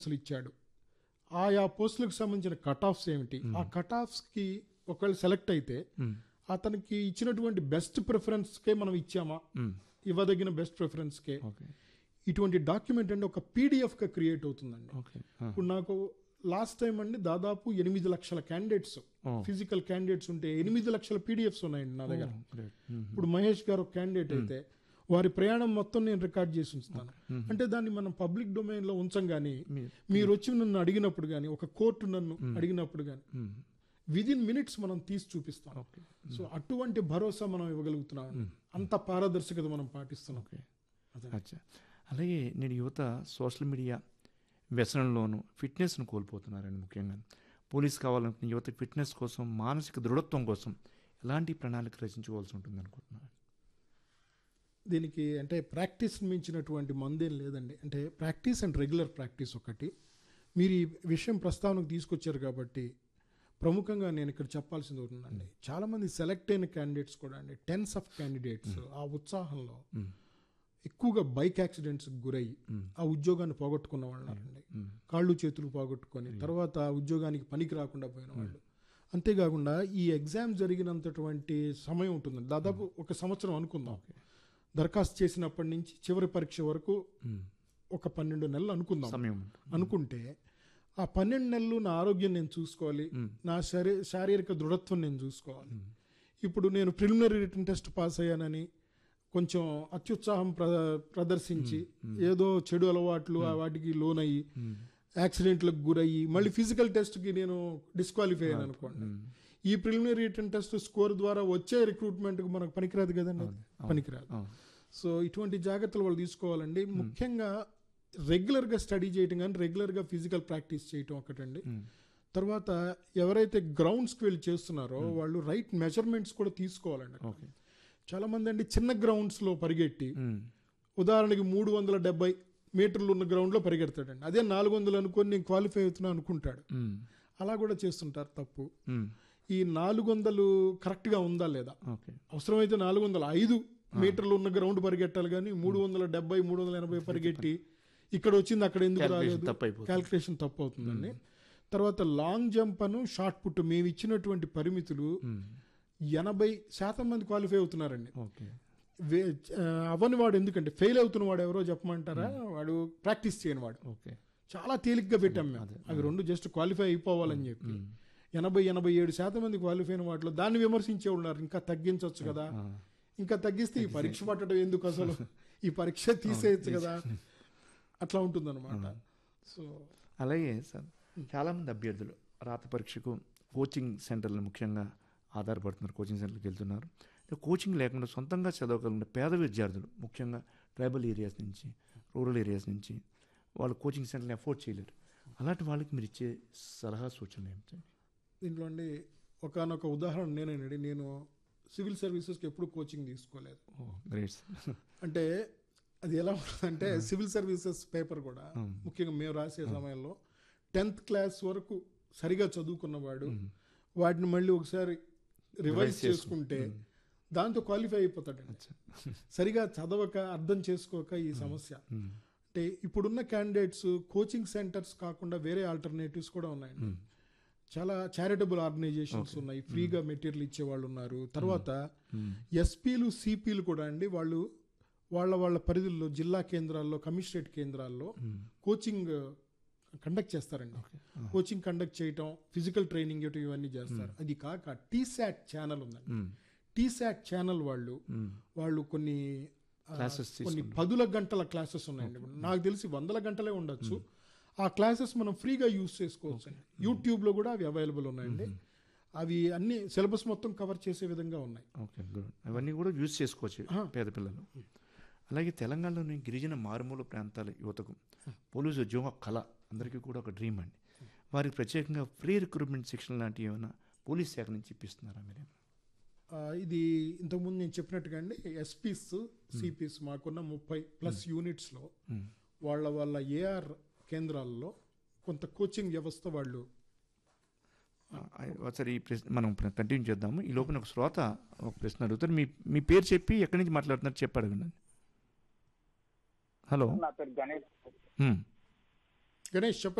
అసలు ఇచ్చాడు ఆయా పోస్టులకు సంబంధించిన కట్ ఆఫ్స్ ఏమిటి ఆ కట్ ఆఫ్స్కి ఒకవేళ సెలెక్ట్ అయితే అతనికి ఇచ్చినటువంటి బెస్ట్ ప్రిఫరెన్స్కే మనం ఇచ్చామా ఇవ్వదగిన బెస్ట్ ప్రిఫరెన్స్కే ఓకే ఇటువంటి డాక్యుమెంట్ అండి ఒక పీడిఎఫ్గా క్రియేట్ అవుతుందండి ఓకే ఇప్పుడు నాకు లాస్ట్ టైం అండి దాదాపు ఎనిమిది లక్షల క్యాండిడేట్స్ Oh. ఫిజికల్ క్యాండిడేట్స్ ఉంటే ఎనిమిది లక్షల పీడిఎఫ్స్ ఉన్నాయండి నా దగ్గర గ్రేట్ ఇప్పుడు మహేష్ గారు ఒక క్యాండిడేట్ అయితే వారి ప్రయాణం మొత్తం నేను రికార్డ్ చేసి ఉంచుతాను అంటే దాన్ని మనం పబ్లిక్ డొమైన్ లో ఉంచం కానీ మీరు వచ్చి నన్ను అడిగినప్పుడు కానీ ఒక కోర్టు నన్ను అడిగినప్పుడు కానీ విదిన్ మినిట్స్ మనం తీసి చూపిస్తాం ఓకే సో అటువంటి భరోసా మనం ఇవ్వగలుగుతున్నాం అంత పారదర్శకత మనం పాటిస్తున్నాం ఓకే అచ్చా అలాగే నేను యువత సోషల్ మీడియా వ్యసనంలోను ఫిట్నెస్ను కోల్పోతున్నారండి ముఖ్యంగా పోలీస్ కావాలనుకున్న యువత ఫిట్నెస్ కోసం మానసిక దృఢత్వం కోసం ఎలాంటి ప్రణాళిక రచించుకోవాల్సి ఉంటుంది అనుకుంటున్నాను దీనికి అంటే ప్రాక్టీస్ మించినటువంటి మందేం లేదండి అంటే ప్రాక్టీస్ అండ్ రెగ్యులర్ ప్రాక్టీస్ ఒకటి మీరు ఈ విషయం ప్రస్తావనకు తీసుకొచ్చారు కాబట్టి ప్రముఖంగా నేను ఇక్కడ చెప్పాల్సింది ఒకటి ఉందండి చాలా మంది సెలెక్ట్ అయిన క్యాండిడేట్స్ కూడా అండి టెన్స్ ఆఫ్ క్యాండిడేట్స్ ఆ ఉత్సాహంలో ఎక్కువగా బైక్ యాక్సిడెంట్స్ గురయ్యి ఆ ఉద్యోగాన్ని పోగొట్టుకున్న వాళ్ళు ఉన్నారండి కాళ్ళు చేతులు పోగొట్టుకొని తర్వాత ఆ ఉద్యోగానికి పనికి రాకుండా పోయిన వాళ్ళు అంతేకాకుండా ఈ ఎగ్జామ్ జరిగినంతటువంటి సమయం ఉంటుందండి దాదాపు ఒక సంవత్సరం అనుకుందాం దరఖాస్తు చేసినప్పటి నుంచి చివరి పరీక్ష వరకు ఒక పన్నెండు నెలలు అనుకుందాం సమయం అనుకుంటే ఆ పన్నెండు నెలలు నా ఆరోగ్యం నేను చూసుకోవాలి నా శరీ శారీరక దృఢత్వం నేను చూసుకోవాలి ఇప్పుడు నేను ప్రిలిమినరీ రిటర్న్ టెస్ట్ పాస్ అయ్యానని కొంచెం అత్యుత్సాహం ప్ర ప్రదర్శించి ఏదో చెడు అలవాట్లు ఆ వాటికి లోనయ్యి యాక్సిడెంట్లకు గురయ్యి మళ్ళీ ఫిజికల్ టెస్ట్కి నేను డిస్క్వాలిఫై అయ్యాను అనుకోండి ఈ ప్రిలిమినరీ రిటర్న్ టెస్ట్ స్కోర్ ద్వారా వచ్చే రిక్రూట్మెంట్కి మనకు పనికిరాదు కదండి పనికిరాదు సో ఇటువంటి జాగ్రత్తలు వాళ్ళు తీసుకోవాలండి ముఖ్యంగా రెగ్యులర్గా స్టడీ చేయటం కానీ రెగ్యులర్గా ఫిజికల్ ప్రాక్టీస్ చేయటం ఒకటండి తర్వాత ఎవరైతే గ్రౌండ్స్కి వెళ్ళి చేస్తున్నారో వాళ్ళు రైట్ మెజర్మెంట్స్ కూడా తీసుకోవాలండి ఓకే చాలా మంది అండి చిన్న గ్రౌండ్స్లో పరిగెట్టి ఉదాహరణకి మూడు వందల డెబ్బై మీటర్లు ఉన్న గ్రౌండ్లో పరిగెడతాడండి అదే నాలుగు వందలు అనుకొని నేను క్వాలిఫై అవుతున్నా అనుకుంటాడు అలా కూడా చేస్తుంటారు తప్పు ఈ నాలుగు వందలు కరెక్ట్గా ఉందా లేదా ఓకే అవసరమైతే నాలుగు వందల ఐదు మీటర్లు ఉన్న గ్రౌండ్ పరిగెట్టాలి కానీ మూడు వందల డెబ్బై మూడు వందల ఎనభై పరిగెట్టి ఇక్కడ వచ్చింది అక్కడ ఎందుకు Calculation రాలేదు తప్పు అయిపోతుంది. క్యాల్కులేషన్ తప్పు అవుతుందండి తర్వాత లాంగ్ జంప్ అను షార్ట్ పుట్ మేము ఇచ్చినటువంటి పరిమితులు ఎనభై శాతం మంది క్వాలిఫై అవుతున్నారండి ఓకే వే- ఆ, అవ్వని వాడు ఎందుకంటే ఫెయిల్ అవుతున్న వాడు ఎవరో చెప్పమంటారా వాడు ప్రాక్టీస్ చేయని వాడు ఓకే చాలా తేలిగ్గా పెట్టాం మేము అవి రెండు జస్ట్ క్వాలిఫై అయిపోవాలని చెప్పి ఎనభై ఎనభై ఏడు శాతం మంది క్వాలిఫై అయిన వాటిలో దాన్ని విమర్శించే ఉన్నారు ఇంకా తగ్గించవచ్చు కదా ఇంకా తగ్గిస్తే ఈ పరీక్ష పట్టడం ఎందుకు అసలు ఈ పరీక్ష తీసేయచ్చు కదా అట్లా ఉంటుందన్నమాట సో అలాగే సార్ చాలామంది అభ్యర్థులు రాత పరీక్షకు కోచింగ్ సెంటర్లు ముఖ్యంగా ఆధారపడుతున్నారు కోచింగ్ సెంటర్కి వెళ్తున్నారు ఇక కోచింగ్ లేకుండా సొంతంగా చదవగలిగిన పేద విద్యార్థులు ముఖ్యంగా ట్రైబల్ ఏరియాస్ నుంచి రూరల్ ఏరియాస్ నుంచి వాళ్ళు కోచింగ్ సెంటర్ని అఫోర్డ్ చేయలేరు అలాంటి వాళ్ళకి మీరు ఇచ్చే సలహా సూచనలు ఏమిటి దీంట్లో అండి ఒకనొక ఉదాహరణ నేనేనండి నేను సివిల్ సర్వీసెస్కి ఎప్పుడు కోచింగ్ తీసుకోలేదు ఓ గ్రేట్ సార్ అంటే అది ఎలా ఉంటుందంటే సివిల్ సర్వీసెస్ పేపర్ కూడా ముఖ్యంగా మేము రాసే సమయంలో టెన్త్ క్లాస్ వరకు సరిగా చదువుకున్నవాడు వాటిని మళ్ళీ ఒకసారి రివైజ్ చేసుకుంటే దాంతో క్వాలిఫై అయిపోతాడండి సరిగా చదవక అర్థం చేసుకోక ఈ సమస్య అంటే ఇప్పుడున్న క్యాండిడేట్స్ కోచింగ్ సెంటర్స్ కాకుండా వేరే ఆల్టర్నేటివ్స్ కూడా ఉన్నాయండి చాలా చారిటబుల్ ఆర్గనైజేషన్స్ ఉన్నాయి ఫ్రీగా మెటీరియల్ ఇచ్చే వాళ్ళు ఉన్నారు తర్వాత ఎస్పీలు సిపిలు కూడా అండి వాళ్ళు వాళ్ళ వాళ్ళ పరిధుల్లో జిల్లా కేంద్రాల్లో కమిషనరేట్ కేంద్రాల్లో కోచింగ్ కండక్ట్ చేస్తారండి కోచింగ్ కండక్ట్ చేయటం ఫిజికల్ ట్రైనింగ్ ఇవ్వటం ఇవన్నీ చేస్తారు అది కాక టీశాట్ ఛానల్ ఉందండి టీశాట్ ఛానల్ వాళ్ళు వాళ్ళు కొన్ని ఆ, Classes కొన్ని పదుల గంటల క్లాసెస్ ఉన్నాయండి నాకు తెలిసి వందల గంటలే ఉండొచ్చు ఆ క్లాసెస్ మనం ఫ్రీగా యూజ్ చేసుకోవచ్చు అండి యూట్యూబ్ లో కూడా అవి అవైలబుల్ ఉన్నాయండి అవి అన్ని సిలబస్ మొత్తం కవర్ చేసే విధంగా ఉన్నాయి ఓకే గుడ్ అవన్నీ కూడా యూజ్ చేసుకోవచ్చు పేద పిల్లలు అలాగే తెలంగాణలోని గిరిజన మారుమూల ప్రాంతాల యువతకు పోలీసు ఉద్యోగం కళ అందరికీ కూడా ఒక డ్రీమ్ అండి వారికి ప్రత్యేకంగా ఫ్రీ రిక్రూట్మెంట్ శిక్షణ లాంటివి ఏమైనా పోలీస్ శాఖ నుంచి ఇప్పిస్తున్నారా మీరు ఆ, ఇది ఇంతకుముందు నేను చెప్పినట్టుగా అండి ఎస్పీస్ సిపిస్ మాకున్న ముప్పై ప్లస్ యూనిట్స్ లో వాళ్ళ వాళ్ళ ఏఆర్ కేంద్రాల్లో కొంత కోచింగ్ వ్యవస్థ వాళ్ళు ఒకసారి ఈ ప్రశ్న మనం కంటిన్యూ చేద్దాము ఈ లోపల ఒక శ్రోత ఒక ప్రశ్న అడుగుతారు మీ మీ పేరు చెప్పి ఎక్కడి నుంచి మాట్లాడుతున్నారు చెప్పి అడగండి హలో నా పేరు గణేష్ హ్మ్. గణేష్ చెప్పండి